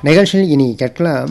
நிகழ்ச்சியில் இனி கேட்கலாம்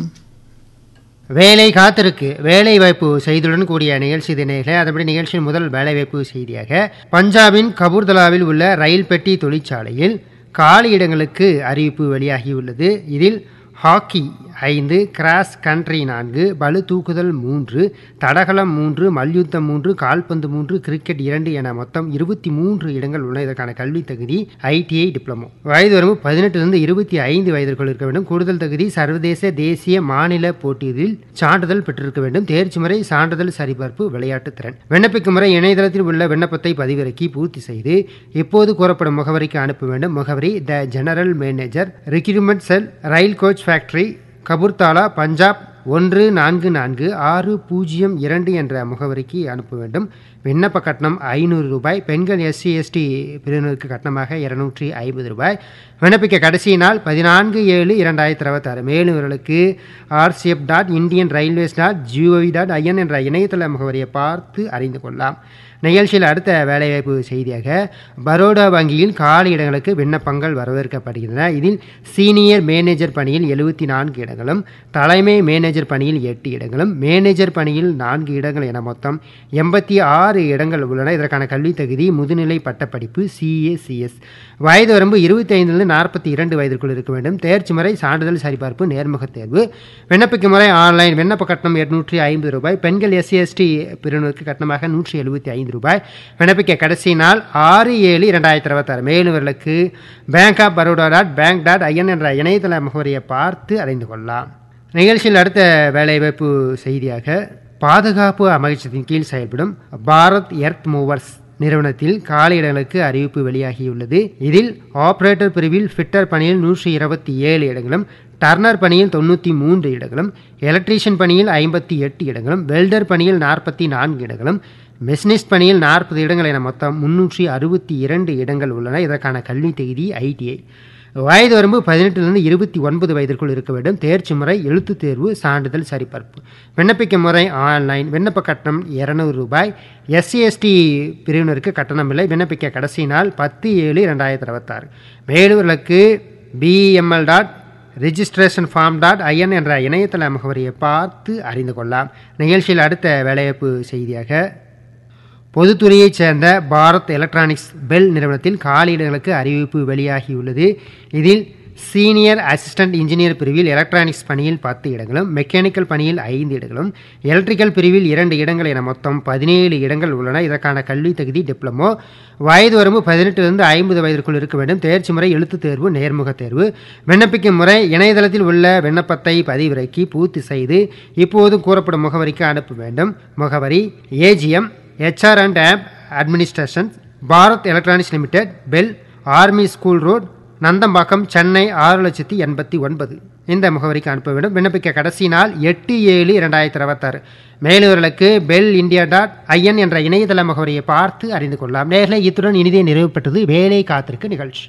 வேலை காத்திருக்கு வேலை வாய்ப்பு செய்தியுடன் கூடிய நிகழ்ச்சி தினைகளை அதன்படி நிகழ்ச்சியின் முதல் வேலைவாய்ப்பு செய்தியாக பஞ்சாபின் கபூர்தலாவில் உள்ள ரயில் பெட்டி தொழிற்சாலையில் காலி இடங்களுக்கு அறிவிப்பு வெளியாகியுள்ளது இதில் ஹாக்கி ஐந்து கிராஸ் கண்ட்ரி நான்கு பளு தூக்குதல் மூன்று தடகளம் மூன்று மல்யுத்தம் மூன்று கால்பந்து மூன்று கிரிக்கெட் இரண்டு என மொத்தம் இருபத்தி மூன்று இடங்கள் உள்ளன இதற்கான கல்வி தகுதி ஐடிஐ டிப்ளமோ வயது வரம்பு பதினெட்டிலிருந்து இருபத்தி ஐந்து வயதிற்குள் இருக்க வேண்டும் கூடுதல் தகுதி சர்வதேச தேசிய மாநில போட்டியில் சான்றிதழ் பெற்றிருக்க வேண்டும் தேர்ச்சி முறை சான்றிதழ் சரிபார்ப்பு விளையாட்டு திறன் விண்ணப்பிக்கும் முறை இணையதளத்தில் உள்ள விண்ணப்பத்தை பதிவிறக்கி பூர்த்தி செய்து இப்போது கூறப்படும் முகவரிக்கு அனுப்ப வேண்டும் முகவரி the general manager recruitment cell rail coach factory Kapurthala Punjab ஒன்று நான்கு நான்கு ஆறு பூஜ்ஜியம் இரண்டு என்ற முகவரிக்கு அனுப்ப வேண்டும் விண்ணப்ப கட்டணம் ஐநூறு ரூபாய் பெண்கள் எஸ்சி எஸ்டி பிரிவினருக்கு கட்டணமாக இருநூற்றி ஐம்பது ரூபாய் விண்ணப்பிக்க கடைசி நாள் பதினான்கு ஏழு இரண்டாயிரத்தி இருபத்தாறு மேலும் இவர்களுக்கு RCF dot Indian railways dot gov dot IN என்ற இணையதள முகவரியை பார்த்து அறிந்து கொள்ளலாம் நிகழ்ச்சியில் அடுத்த வேலைவாய்ப்பு செய்தியாக பரோடா வங்கியில் காலி இடங்களுக்கு விண்ணப்பங்கள் வரவேற்கப்படுகின்றன இதில் சீனியர் மேனேஜர் பணியில் எழுபத்தி நான்கு இடங்களும் தலைமை மேனேஜர் பணியில் எட்டு இடங்களும் மேனேஜர் பணியில் நான்கு இடங்கள் என மொத்தம் எண்பத்தி ஆறு இடங்கள் உள்ளன இதற்கான கல்வி தகுதி முதுநிலை பட்டப்படிப்பு சிஏசிஎஸ் வயது வரம்பு இருபத்தி ஐந்திலிருந்து நாற்பத்தி இரண்டு வயதிற்குள் இருக்க வேண்டும் தேர்ச்சி முறை சான்றிதழ் சரிபார்ப்பு நேர்முக தேர்வு விண்ணப்பிக்கும் முறை ஆன்லைன் விண்ணப்ப கட்டணம் எட்நூற்றி ஐம்பது ரூபாய் பெண்கள் எஸ்சி எஸ்டி பிரிவினருக்கு கட்டணமாக நூற்றி எழுபத்தி ஐந்து ரூபாய் விண்ணப்பிக்க கடைசி நாள் ஆறு ஏழு இரண்டாயிரத்தி இருபத்தாறு மேலுவர்களுக்கு bank of Baroda dot bank dot IN என்ற இணையதள முகவரியை பார்த்து அறிந்து கொள்ளலாம் நிகழ்ச்சியில் அடுத்த வேலைவாய்ப்பு செய்தியாக பாதுகாப்பு அமைச்சத்தின் கீழ் செயல்படும் பாரத் எர்த் மூவர்ஸ் நிறுவனத்தில் காலியிடங்களுக்கு அறிவிப்பு வெளியாகியுள்ளது இதில் ஆபரேட்டர் பிரிவில் ஃபிட்டர் பணியில் நூற்றி இருபத்தி ஏழு இடங்களும் டர்னர் பணியில் தொண்ணூற்றி மூன்று இடங்களும் எலக்ட்ரீஷியன் பணியில் ஐம்பத்தி எட்டு இடங்களும் வெல்டர் பணியில் நாற்பத்தி நான்கு இடங்களும் மெஸ்னிஸ்ட் பணியில் நாற்பது இடங்கள் என மொத்தம் முன்னூற்றி அறுபத்தி இரண்டு இடங்கள் உள்ளன இதற்கான கல்வி தகுதி ஐடிஐ வயது வரம்பு பதினெட்டிலிருந்து இருபத்தி ஒன்பது வயதிற்குள் இருக்க வேண்டும் தேர்ச்சி முறை எழுத்துத் தேர்வு சான்றிதழ் சரிபார்ப்பு விண்ணப்பிக்கும் முறை ஆன்லைன் விண்ணப்ப கட்டணம் இருநூறு ரூபாய் எஸ்சி எஸ்டி பிரிவினருக்கு கட்டணம் இல்லை விண்ணப்பிக்க கடைசி நாள் பத்து ஏழு ரெண்டாயிரத்தி இருபத்தாறு மேலூர்களுக்கு PML dot registration form dot IN என்ற இணையதள முகவரியை பார்த்து அறிந்து கொள்ளலாம் நிகழ்ச்சியில் அடுத்த வேலைவாய்ப்பு செய்தியாக பொதுத்துறையைச் சேர்ந்த பாரத் எலக்ட்ரானிக்ஸ் பெல் நிறுவனத்தில் காலியிடங்களுக்கு அறிவிப்பு வெளியாகியுள்ளது இதில் சீனியர் அசிஸ்டன்ட் இன்ஜினியர் பிரிவில் எலக்ட்ரானிக்ஸ் பணியில் பத்து இடங்களும் மெக்கானிக்கல் பணியில் ஐந்து இடங்களும் எலக்ட்ரிக்கல் பிரிவில் இரண்டு இடங்கள் என மொத்தம் பதினேழு இடங்கள் உள்ளன இதற்கான கல்வி தகுதி டிப்ளமோ வயது வரம்பு பதினெட்டிலிருந்து ஐம்பது வயதிற்குள் இருக்க வேண்டும் தேர்ச்சி முறை எழுத்துத் தேர்வு நேர்முக தேர்வு விண்ணப்பிக்கும் முறை இணையதளத்தில் உள்ள விண்ணப்பத்தை பதிவிறக்கி பூர்த்தி செய்து இப்போது கூறப்படும் முகவரிக்கு அனுப்ப வேண்டும் முகவரி AGM HR and of administration Bharat electronics limited BEL army school road Nandambakkam Chennai ஆறு லட்சத்தி எண்பத்தி ஒன்பது இந்த முகவரிக்கு அனுப்ப வேண்டும் விண்ணப்பிக்க கடைசி நாள் எட்டு ஏழு இரண்டாயிரத்தி இருபத்தாறு மேலுவர்களுக்கு பெல் இந்தியா டாட் ஐஎன் என்ற இணையதள முகவரியை பார்த்து அறிந்து கொள்ளலாம் நேரில் இத்துடன் இனிதே நிறைவுபட்டது வேலை காத்திருக்கு நிகழ்ச்சி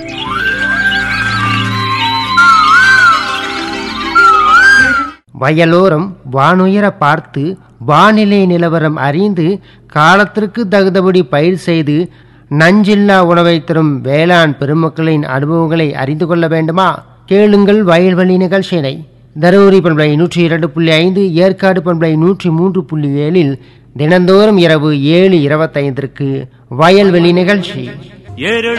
வயலோரம் வானுயர பார்த்து வானிலை நிலவரம் அறிந்து காலத்திற்கு தகுந்தபடி பயிர் செய்து நஞ்சில்லா உணவை தரும் வேளாண் பெருமக்களின் அனுபவங்களை அறிந்து கொள்ள வேண்டுமா கேளுங்கள் வயல்வெளி நிகழ்ச்சியினை தருமபுரி பண்பலை நூற்றி இரண்டு புள்ளி ஐந்து ஏற்காடு பண்பலை நூற்றி மூன்று புள்ளி ஏழில் தினந்தோறும் இரவு ஏழு இருபத்தைந்திற்கு வயல்வெளி நிகழ்ச்சி ஏழு